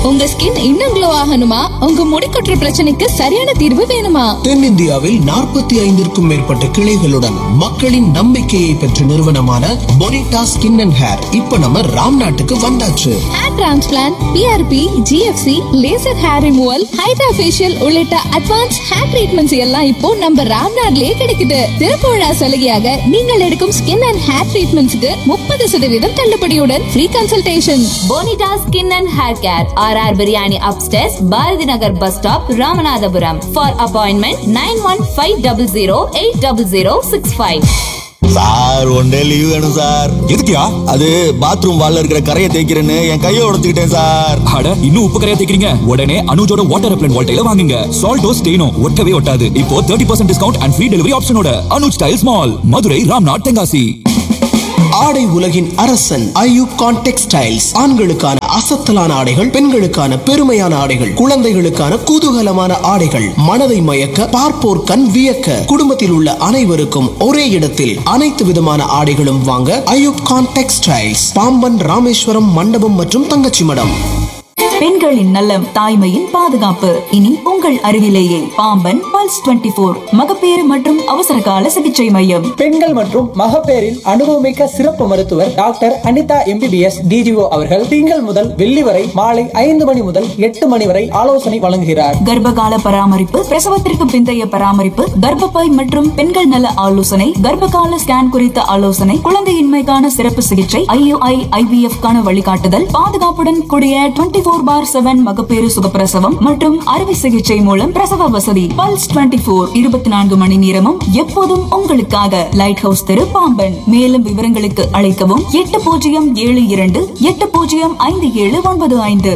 உங்க ஸ்கின் இன்னும் க்ளோ ஆகணுமா உங்க முடி கொட்டுற பிரச்சனைக்கு சரியான தீர்வு வேணுமா தென்னிந்தியாவில் நாற்பத்தி ஐந்திற்கும் மேற்பட்ட கிளைகளுடன் மக்களின் நம்பிக்கையை பெற்ற நிறுவனமான பொனிட்டா ஸ்கின் அண்ட் ஹேர் இப்ப நம்ம ராம் நாட்டுக்கு வந்தாச்சு hair transplant PRP GFC laser hair removal hydra facial உள்ளிட்ட அட்வான்ஸ் ஹேர் ட்ரீட்மெண்ட்ஸ் எல்லாம் இப்போ நம்ம ராம்நாட்லயே கிடைக்குது திறப்பு விழா சலுகையாக நீங்கள் எடுக்கும் ஸ்கின் அண்ட் ஹேர் ட்ரீட்மெண்ட்ஸ்க்கு முப்பது சதவீதம் தள்ளுபடியுடன் free consultation Bonita skin and hair care R R biryani அப்டேஸ் Bharathi Nagar bus stop Ramanathapuram for appointment nine one five double zero eight double zero six five sir one day leave வேணும் சார் எதுக்குயா அது bathroom வால்ல இருக்கிற கரையை தேய்க்கிறேன்னு என் கையை உடைச்சுக்கிட்டேன் சார் அட இன்னும் உப்பு கரையா தேக்கிறீங்க உடனே அனுஜோட வாட்டர் ரெப்லன் வால்டைல வாங்குங்க சால்டோ ஸ்டெயினோ ஒட்டவே ஒட்டாது இப்போ thirty percent discount and free delivery ஆப்ஷனோட அனுஜ் ஸ்டைல்ஸ் மால் மதுரை ராம்நாத் தென்காசி ஆடை உலகின் அரசன் ஐயூப் கான் டெக்ஸ்டைல்ஸ் ஆண்களுக்கான அசத்தலான ஆடைகள் பெண்களுக்கான பெருமையான ஆடைகள் குழந்தைகளுக்கான குதூகலமான ஆடைகள் மனதை மயக்க பார்ப்போர் கண் வியக்க குடும்பத்தில் உள்ள அனைவருக்கும் ஒரே இடத்தில் அனைத்து விதமான ஆடைகளும் வாங்க ஐயூப் கான் டெக்ஸ்டைல்ஸ் பாம்பன் ராமேஸ்வரம் மண்டபம் மற்றும் தங்கச்சி மடம் பெண்களின் நலம் தாய்மையின் பாதுகாப்பு இனி உங்கள் அருகிலேயே பாம்பன் பல்ஸ் 24 போர் மகப்பேறு மற்றும் அவசர கால சிகிச்சை மையம் பெண்கள் மற்றும் மகப்பேறின் அனுபவமிக்க சிறப்பு மருத்துவர் டாக்டர் அனிதா எம்பிபிஎஸ் டிஜிஓ அவர்கள் திங்கள் முதல் வெள்ளி வரை மாலை ஐந்து மணி முதல் எட்டு மணி வரை ஆலோசனை வழங்குகிறார் கர்ப்பகால பராமரிப்பு பிரசவத்திற்கு பிந்தைய பராமரிப்பு கர்ப்பப்பை மற்றும் பெண்கள் நல ஆலோசனை கர்ப்பகால ஸ்கேன் குறித்த ஆலோசனை குழந்தையின்மைக்கான சிறப்பு சிகிச்சை ஐயுஐ ஐவிஎஃப் கான வழிகாட்டுதல் பாதுகாப்புடன் கூடிய டுவெண்டி போர் பார் செவன் மகப்பேறு சுகப்பிரசவம் மற்றும் அறுவை சிகிச்சை மூலம் பிரசவ வசதி பல்ஸ் டுவெண்டி போர் இருபத்தி நான்கு மணி நேரமும் எப்போதும் உங்களுக்காக லைட் ஹவுஸ் தெரு பாம்பன் மேலும் விவரங்களுக்கு அழைக்கவும் எட்டு பூஜ்ஜியம் ஏழு இரண்டு எட்டு பூஜ்ஜியம் ஐந்து ஏழு ஒன்பது ஐந்து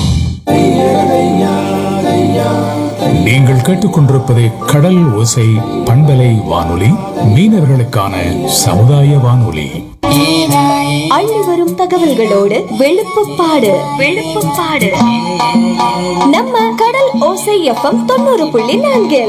நீங்கள் கேட்டுக்கொண்டிருப்பது கடல் ஓசை பண்பலை வானொலி மீனவர்களுக்கான சமுதாய வானொலி அள்ளி வரும் தகவல்களோடு வெளுப்புப்பாடு வெளுப்புப்பாடு நம்ம கடல் ஓசை எஃப்எம் தொண்ணூறு புள்ளி நான்கில்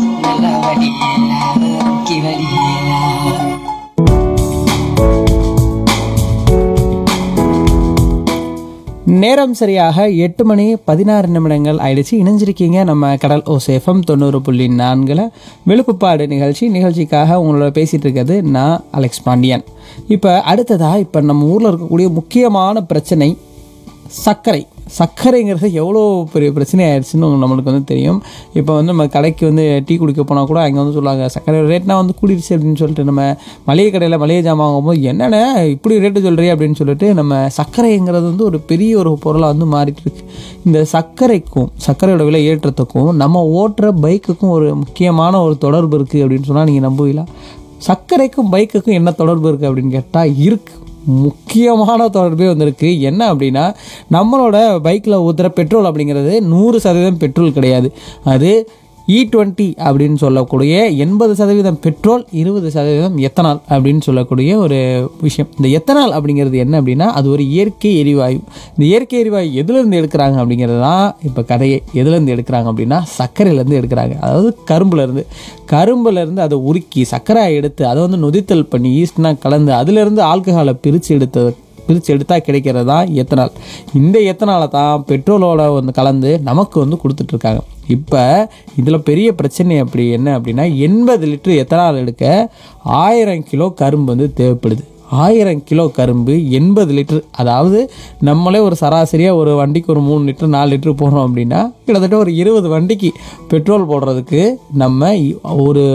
நேரம் சரியாக எட்டு மணி பதினாறு நிமிடங்கள் ஆயிடுச்சு இணைஞ்சிருக்கீங்க நம்ம கடல் ஓசேஃபம் தொண்ணூறு புள்ளி நான்கில் விழுப்புப்பாடு நிகழ்ச்சி நிகழ்ச்சிக்காக உங்களோட பேசிகிட்டு இருக்கிறது நான் அலெக்ஸ் பாண்டியன் இப்போ அடுத்ததாக இப்போ நம்ம ஊரில் இருக்கக்கூடிய முக்கியமான பிரச்சனை சர்க்கரை சர்க்கரைங்கிறது எவ்வளோ பெரிய பிரச்சனை ஆயிடுச்சுன்னு நம்மளுக்கு வந்து தெரியும் இப்போ வந்து நம்ம கடைக்கு வந்து டீ குடிக்க போனால் கூட அங்கே வந்து சொல்லுவாங்க சர்க்கரை ரேட்னா வந்து கூடிருச்சு அப்படின்னு சொல்லிட்டு நம்ம மளிகை கடையில் மளிகை ஜாமான் வாங்கும்போது என்னென்ன இப்படி ரேட்டு சொல்கிறீ அப்படின்னு சொல்லிட்டு நம்ம சர்க்கரைங்கிறது வந்து ஒரு பெரிய ஒரு பொருளாக வந்து மாறிட்டு இருக்கு இந்த சர்க்கரைக்கும் சர்க்கரையோட விலை ஏற்றத்துக்கும் நம்ம ஓட்டுற பைக்குக்கும் ஒரு முக்கியமான ஒரு தொடர்பு இருக்குது அப்படின்னு சொன்னால் நீங்கள் நம்புவீங்களா சர்க்கரைக்கும் பைக்குக்கும் என்ன தொடர்பு இருக்குது அப்படின்னு கேட்டால் இருக்குது முக்கியமான தொடர்பே வந்திருக்கு என்ன அப்படின்னா நம்மளோட பைக்கில் ஊற்றுற பெட்ரோல் அப்படிங்கிறது நூறு சதவீதம் பெட்ரோல் கிடையாது அது இ டுவெண்ட்டி அப்படின்னு சொல்லக்கூடிய எண்பது சதவீதம் பெட்ரோல் இருபது சதவீதம் எத்தனால் அப்படின்னு சொல்லக்கூடிய ஒரு விஷயம் இந்த எத்தனால் அப்படிங்கிறது என்ன அப்படின்னா அது ஒரு இயற்கை எரிவாயு இந்த இயற்கை எரிவாயு எதுலேருந்து எடுக்கிறாங்க அப்படிங்கிறது தான் இப்போ கதையை எதுலேருந்து எடுக்கிறாங்க அப்படின்னா சர்க்கரையிலேருந்து எடுக்கிறாங்க அதாவது கரும்புலேருந்து கரும்புலேருந்து அதை உருக்கி சர்க்கரை எடுத்து அதை வந்து நொதித்தல் பண்ணி ஈஸ்ட்னா கலந்து அதுலேருந்து ஆல்கஹாலை பிரித்து எடுத்தது பிரித்து எடுத்தால் கிடைக்கிறது தான் எத்தனால் இந்த எத்தனாலை தான் பெட்ரோலோட வந்து கலந்து நமக்கு வந்து கொடுத்துட்ருக்காங்க இப்போ இதில் பெரிய பிரச்சனை அப்படி என்ன அப்படின்னா எண்பது லிட்டர் எத்தனால் எடுக்க ஆயிரம் கிலோ கரும்பு வந்து தேவைப்படுது ஆயிரம் கிலோ கரும்பு எண்பது லிட்டர் அதாவது நம்மளே ஒரு சராசரியாக ஒரு வண்டிக்கு ஒரு மூணு லிட்டர் நாலு லிட்டர் போடுறோம் அப்படின்னா கிட்டத்தட்ட ஒரு இருபது வண்டிக்கு பெட்ரோல் போடுறதுக்கு நம்ம ஒரு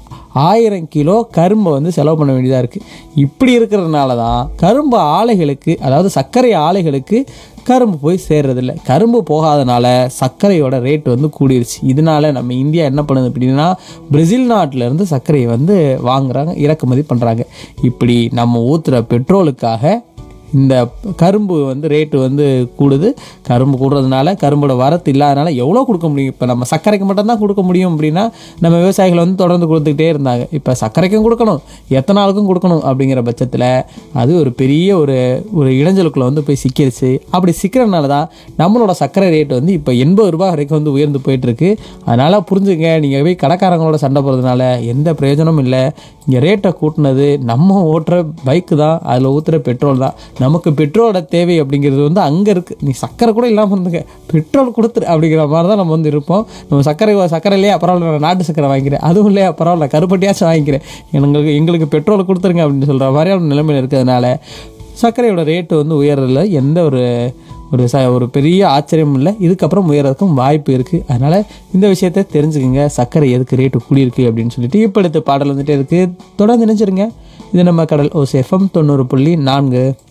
ஆயிரம் கிலோ கரும்பை வந்து செலவு பண்ண வேண்டியதாக இருக்குது இப்படி இருக்கிறதுனால தான் கரும்பு ஆலைகளுக்கு அதாவது சர்க்கரை ஆலைகளுக்கு கரும்பு போய் சேர்றதில்ல கரும்பு போகாதனால சர்க்கரையோட ரேட் வந்து கூடிருச்சு இதனால நம்ம இந்தியா என்ன பண்ணுது அப்படின்னா பிரேசில் நாட்டிலேருந்து சர்க்கரையை வந்து வாங்குறாங்க இறக்குமதி பண்ணுறாங்க இப்படி நம்ம ஊற்றுற பெட்ரோலுக்காக இந்த கரும்பு வந்து ரேட்டு வந்து கூடுது கரும்பு கூடுறதுனால கரும்போட வரத்து இல்லாதனால எவ்வளோ கொடுக்க முடியும் இப்போ நம்ம சர்க்கரைக்கு மட்டும்தான் கொடுக்க முடியும் அப்படின்னா நம்ம விவசாயிகள் வந்து தொடர்ந்து கொடுத்துக்கிட்டே இருந்தாங்க இப்போ சர்க்கரைக்கும் கொடுக்கணும் எத்தனாலுக்கும் கொடுக்கணும் அப்படிங்கிற பட்சத்தில் அது ஒரு பெரிய ஒரு ஒரு இடைஞ்சலுக்குள்ள வந்து போய் சிக்கிருச்சு அப்படி சிக்கிறதுனால தான் நம்மளோட சர்க்கரை ரேட் வந்து இப்போ எண்பது ரூபாய் வரைக்கும் வந்து உயர்ந்து போயிட்டு இருக்கு அதனால் புரிஞ்சுங்க நீங்கள் போய் கடைக்காரங்களோட சண்டை போகிறதுனால எந்த பிரயோஜனமும் இல்லை இங்கே ரேட்டை கூட்டினது நம்ம ஓட்டுற பைக்கு தான் அதில் ஊற்றுற பெட்ரோல் தான் நமக்கு பெட்ரோலோட தேவை அப்படிங்கிறது வந்து அங்கே இருக்குது நீ சக்கரை கூட இல்லாமல் இருந்துக்க பெட்ரோல் கொடுத்துரு அப்படிங்கிற மாதிரி தான் நம்ம வந்து இருப்போம் நம்ம சக்கரை சக்கரை இல்லையா பரவாயில்ல நான் நாட்டு சக்கரை வாங்கிக்கிறேன் அதுவும் இல்லையா பரவாயில்ல கருப்பட்டியாச்சும் வாங்கிக்கிறேன் எங்களுக்கு எங்களுக்கு பெட்ரோல் கொடுத்துருங்க அப்படின்னு சொல்கிற மாதிரியான நிலைமையில் இருக்கிறதுனால சர்க்கரையோட ரேட்டு வந்து உயர்றதுல எந்த ஒரு ஒரு ச ஒரு பெரிய ஆச்சரியம் இல்லை இதுக்கப்புறம் உயர்றதுக்கும் வாய்ப்பு இருக்குது அதனால் இந்த விஷயத்த தெரிஞ்சுக்கோங்க சர்க்கரை எதுக்கு ரேட்டு கூடியிருக்கு அப்படின்னு சொல்லிட்டு இப்போ எடுத்த பாடல் வந்துட்டு இருக்குது தொடர்ந்து நினைச்சிருங்க இது நம்ம கடல் ஓ எஃப்எம் தொண்ணூறு புள்ளி நான்கு